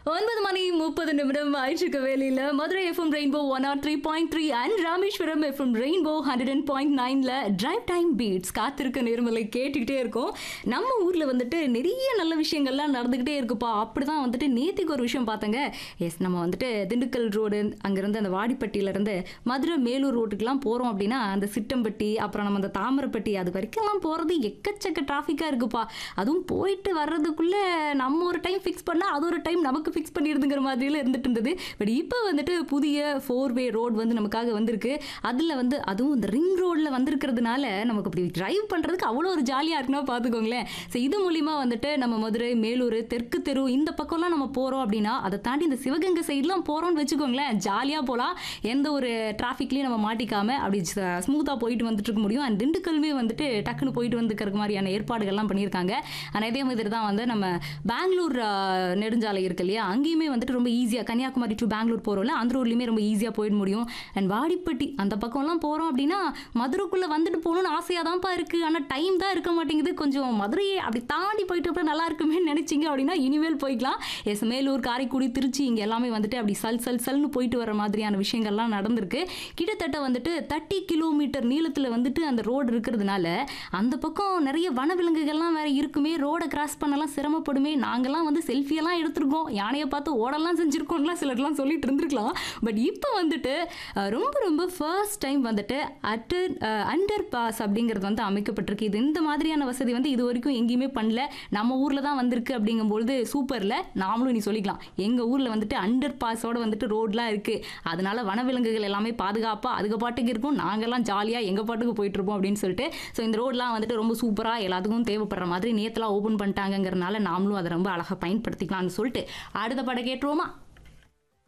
ஒன்பது மணி முப்பது நிமிடம் ஆயிற்றுக்கு வேலையில் Madurai FM rainbow one oh three point three and Rameswaram FM rainbow hundred and point நைனில் டிரைவ் டைம் பீட்ஸ் காத்திருக்க நேர்மலை கேட்டுக்கிட்டே இருக்கோம் நம்ம ஊரில் வந்துட்டு நிறைய நல்ல விஷயங்கள்லாம் நடந்துக்கிட்டே இருக்குப்பா அப்படி தான் வந்துட்டு நேத்திக்கு ஒரு விஷயம் பார்த்தங்க எஸ் நம்ம வந்துட்டு திண்டுக்கல் ரோடு அங்கேருந்து அந்த வாடிப்பட்டியிலேருந்து மதுரை மேலூர் ரோட்டுக்கெலாம் போகிறோம் அப்படின்னா அந்த சிட்டம்பட்டி அப்புறம் நம்ம அந்த தாமரைப்பட்டி அது வரைக்கும்லாம் போகிறது எக்கச்சக்க டிராஃபிக்காக இருக்குப்பா அதுவும் போயிட்டு வர்றதுக்குள்ளே நம்ம ஒரு டைம் ஃபிக்ஸ் பண்ணால் அது ஒரு டைம் நமக்கு ஃபிக்ஸ் பண்ணிடுதுங்கிற மாதிரிலாம் இருந்துட்டு இருந்தது பட் இப்போ வந்துட்டு புதிய ஃபோர் வே ரோடு வந்து நமக்காக வந்திருக்கு அதில் வந்து அதுவும் இந்த ரிங் ரோடில் வந்திருக்கிறதுனால நமக்கு அப்படி டிரைவ் பண்ணுறதுக்கு அவ்வளோ ஒரு ஜாலியாக இருக்குன்னா பார்த்துக்கோங்களேன் ஸோ இது மூலிமா வந்துட்டு நம்ம மதுரை மேலூர் தெற்கு தெரு இந்த பக்கம்லாம் நம்ம போகிறோம் அப்படின்னா அதை தாண்டி இந்த சிவகங்கை சைட்லாம் போகிறோம்னு வச்சுக்கோங்களேன் ஜாலியாக போகலாம் எந்த ஒரு டிராஃபிக்லேயும் நம்ம மாட்டிக்காம அப்படி ஸ்மூத்தாக போயிட்டு வந்துட்டு இருக்க முடியும் அண்ட் திண்டுக்கல்மே வந்துட்டு டக்குன்னு போயிட்டு வந்துக்கிறதுக்கு மாதிரியான ஏற்பாடுகள்லாம் பண்ணியிருக்காங்க ஆனால் இதே மாதிரி தான் வந்து நம்ம பெங்களூர் ஆஹ், நெடுஞ்சாலை இருக்கு இல்லையா அங்கேயுமே வந்துட்டு ரொம்ப ஈஸியாக கன்னியாகுமரி டு பெங்களூர் போகிறோம்ல அந்த ரோட்லையுமே ரொம்ப ஈஸியாக போயிட முடியும் அண்ட் வாடிப்பட்டி அந்த பக்கம்லாம் போகிறோம் அப்படின்னா மதுரைக்குள்ளே வந்துட்டு போகணும்னு ஆசையாக தான்ப்பா இருக்குது ஆனால் டைம் தான் இருக்க மாட்டேங்குது கொஞ்சம் மதுரையை அப்படி தாண்டி போயிட்டு அப்புறம் நல்லா இருக்குமே நினச்சிங்க அப்படின்னா இனிமேல் போய்க்கலாம் எஸ் மேலூர் காரைக்குடி திருச்சி இங்கே எல்லாமே வந்துட்டு அப்படி சல் சல் சல்னு போயிட்டு வர மாதிரியான விஷயங்கள்லாம் நடந்திருக்கு கிட்டத்தட்ட வந்துட்டு தேர்ட்டி கிலோமீட்டர் நீளத்தில் வந்துட்டு அந்த ரோடு இருக்கிறதுனால அந்த பக்கம் நிறைய வனவிலங்குகள்லாம் வேற இருக்குமே ரோடை கிராஸ் பண்ணலாம் சிரமப்படுமே நாங்கெல்லாம் வந்து செல்ஃபியெல்லாம் எடுத்திருக்கோம் யானையை பார்த்து ஓடலாம் செஞ்சுருக்கோம்லாம் சிலர்லாம் சொல்லிட்டு இருந்திருக்கலாம் பட் இப்போ வந்துட்டு அஹ், ரொம்ப ரொம்ப ஃபர்ஸ்ட் டைம் வந்துட்டு அட்டர் அண்டர் பாஸ் அப்படிங்கிறது வந்து அமைக்கப்பட்டிருக்கு இது இந்த மாதிரியான வசதி வந்து இது வரைக்கும் எங்கேயுமே பண்ணல நம்ம ஊரில் தான் வந்திருக்கு அப்படிங்கும்பொழுது சூப்பரில் நாமளும் நீ சொல்லிக்கலாம் எங்கள் ஊரில் வந்துட்டு அண்டர் பாஸோட வந்துட்டு ரோட்லாம் இருக்குது அதனால வனவிலங்குகள் எல்லாமே பாதுகாப்பாக அதுக்கு பாட்டுக்கு இருக்கும் நாங்கெல்லாம் ஜாலியாக எங்கள் பாட்டுக்கு போயிட்டு இருப்போம் அப்படின்னு சொல்லிட்டு ஸோ இந்த ரோட்லாம் வந்துட்டு ரொம்ப சூப்பராக எல்லாத்துக்கும் தேவைப்படுற மாதிரி நேற்றுலாம் ஓப்பன் பண்ணிட்டாங்கங்கிறனால நாமளும் அதை ரொம்ப அழகாக பயன்படுத்திக்கலாம்னு சொல்லிட்டு அடுத்த படம் கேட்டுருவோமா